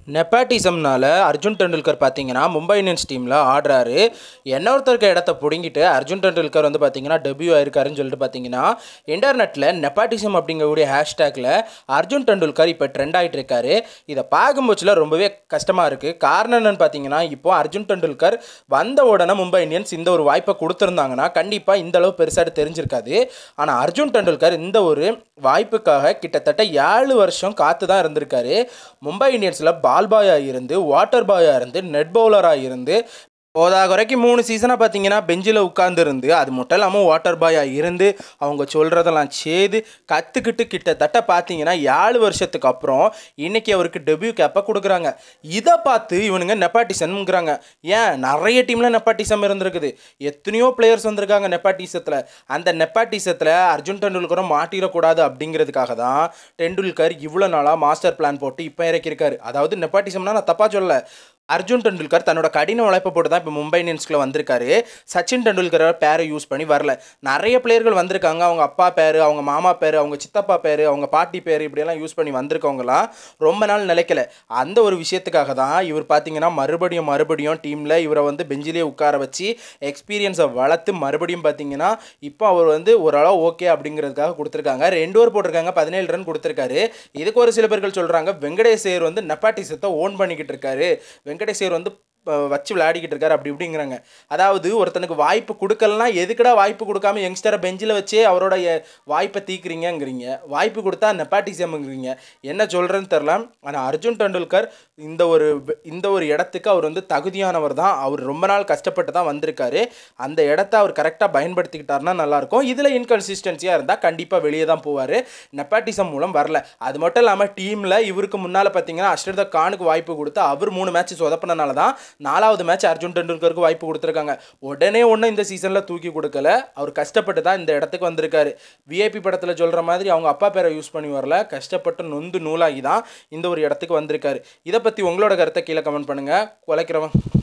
நெப்பாட்டிசம்னால அர்ஜுன் டெண்டுல்கர் பார்த்தீங்கன்னா மும்பை இந்தியன்ஸ் டீமில் ஆடுறாரு என்ன ஒருத்தருக்கு இடத்த பிடுங்கிட்டு அர்ஜுன் டெண்டுல்கர் வந்து பார்த்தீங்கன்னா டெபியூ ஆயிருக்காருன்னு சொல்லிட்டு பார்த்தீங்கன்னா இன்டர்நெட்டில் நெப்பாட்டிசம் அப்படிங்கக்கூடிய ஹேஷ்டேக்கில் அர்ஜுன் டெண்டுல்கர் இப்போ ட்ரெண்ட் ஆகிட்டு இருக்காரு இதை பார்க்கும்போதுல ரொம்பவே கஷ்டமாக இருக்குது காரணம் என்னன்னு பார்த்தீங்கன்னா இப்போ அர்ஜுன் டெண்டுல்கர் வந்த உடனே மும்பை இந்தியன்ஸ் இந்த ஒரு வாய்ப்பை கொடுத்துருந்தாங்கன்னா கண்டிப்பாக இந்த அளவு பெருசாக தெரிஞ்சிருக்காது ஆனால் அர்ஜுன் டெண்டுல்கர் இந்த ஒரு வாய்ப்புக்காக கிட்டத்தட்ட ஏழு வருஷம் காத்து தான் இருந்திருக்காரு மும்பை இந்தியன்ஸில் பால் பாயாக இருந்து வாட்டர் பாயாக இருந்து நெட் பவுலராக இருந்து போதா குறைக்கு மூணு சீசனாக பார்த்தீங்கன்னா பெஞ்சில் உட்காந்துருந்து அது மட்டும் இல்லாமல் வாட்டர் பாயாக இருந்து அவங்க சொல்கிறதெல்லாம் செய்து கற்றுக்கிட்டு கிட்டத்தட்ட பார்த்தீங்கன்னா ஏழு வருஷத்துக்கு அப்புறம் இன்னைக்கு அவருக்கு டெபியூ கேப்பை கொடுக்குறாங்க இதை பார்த்து இவனுங்க நெப்பாட்டிசம்ங்கிறாங்க ஏன் நிறைய டீமில் நெப்பாட்டிசம் இருந்திருக்குது எத்தனையோ பிளேயர்ஸ் வந்திருக்காங்க நெப்பாட்டிசத்தில் அந்த நெப்பாட்டிசத்தில் அர்ஜுன் டெண்டுல்கரும் மாட்டிடக்கூடாது அப்படிங்கிறதுக்காக தான் டெண்டுல்கர் இவ்வளோ நாளாக மாஸ்டர் பிளான் போட்டு இப்போ இறக்கியிருக்காரு அதாவது நெப்பாட்டிசம்னா நான் தப்பாக சொல்லலை அர்ஜுன் டெண்டுல்கர் தன்னோட கடின உழைப்பை போட்டு தான் இப்போ மும்பை இந்தியன்ஸ்குள்ள வந்திருக்காரு சச்சின் டெண்டுல்கர் பேரை யூஸ் பண்ணி வரல நிறைய பிளேயர்கள் வந்திருக்காங்க அவங்க அப்பா பேர் அவங்க மாமா பேர் அவங்க சித்தப்பா பேர் அவங்க பாட்டி பேர் இப்படியெல்லாம் யூஸ் பண்ணி வந்திருக்கவங்களாம் ரொம்ப நாள் நிலைக்கல அந்த ஒரு விஷயத்துக்காக தான் இவர் பார்த்தீங்கன்னா மறுபடியும் மறுபடியும் டீமில் இவரை வந்து பெஞ்சிலே உட்கார வச்சு எக்ஸ்பீரியன்ஸை வளர்த்து மறுபடியும் பார்த்தீங்கன்னா இப்போ அவர் வந்து ஓரளவு ஓகே அப்படிங்கிறதுக்காக கொடுத்துருக்காங்க ரெண்டு ஓவர் போட்டிருக்காங்க பதினேழு ரன் கொடுத்துருக்காரு இதுக்கு ஒரு சில பேர்கள் சொல்கிறாங்க வெங்கடேஷ் ஐயர் வந்து நெப்பாட்டிசத்தை ஓன் பண்ணிக்கிட்டு இருக்காரு வெங்கடேஷ் ஐயர் வந்து அஹ், வச்சு விளையாடிக்கிட்டு இருக்காரு அப்படி இப்படிங்கிறாங்க அதாவது ஒருத்தனுக்கு வாய்ப்பு கொடுக்கலனா எதுக்குடா வாய்ப்பு கொடுக்காம யங்ஸ்டரை பெஞ்சில் வச்சே அவரோட எ- வாய்ப்பை தீக்குறீங்கங்கிறீங்க வாய்ப்பு கொடுத்தா நெப்பாட்டிசம்ங்கிறீங்க என்ன சொல்கிறேன்னு தெரில ஆனால் அர்ஜுன் டெண்டுல்கர் இந்த ஒரு வ- இந்த ஒரு இடத்துக்கு அவர் வந்து தகுதியானவர் தான் அவர் ரொம்ப நாள் கஷ்டப்பட்டு தான் வந்திருக்காரு அந்த இடத்த அவர் கரெக்டாக பயன்படுத்திக்கிட்டாருன்னா நல்லாயிருக்கும் இதில் இன்கன்சிஸ்டன்சியாக இருந்தால் கண்டிப்பாக வெளியே தான் போவார் நெப்பாட்டிசம் மூலம் வரல அது மட்டும் இல்லாமல் டீமில் இவருக்கு முன்னால் பார்த்தீங்கன்னா அஷ்ரத கானுக்கு வாய்ப்பு கொடுத்து அவர் மூணு மேட்ச் சொதப்பினால தான் நாலாவது மேட்ச் அர்ஜுன் டெண்டுல்கருக்கு வாய்ப்பு கொடுத்துருக்காங்க உடனே ஒன்றும் இந்த சீசனில் தூக்கி கொடுக்கல அவர் கஷ்டப்பட்டு தான் இந்த இடத்துக்கு வந்திருக்காரு விஐபி படத்தில் சொல்கிற மாதிரி அவங்க அப்பா பேரை யூஸ் பண்ணி வரல கஷ்டப்பட்டு நொந்து நூலாகி தான் இந்த ஒரு இடத்துக்கு வந்திருக்காரு இதை பற்றி உங்களோட கருத்தை கீழே கமெண்ட் பண்ணுங்கள் குலைக்கிறவன்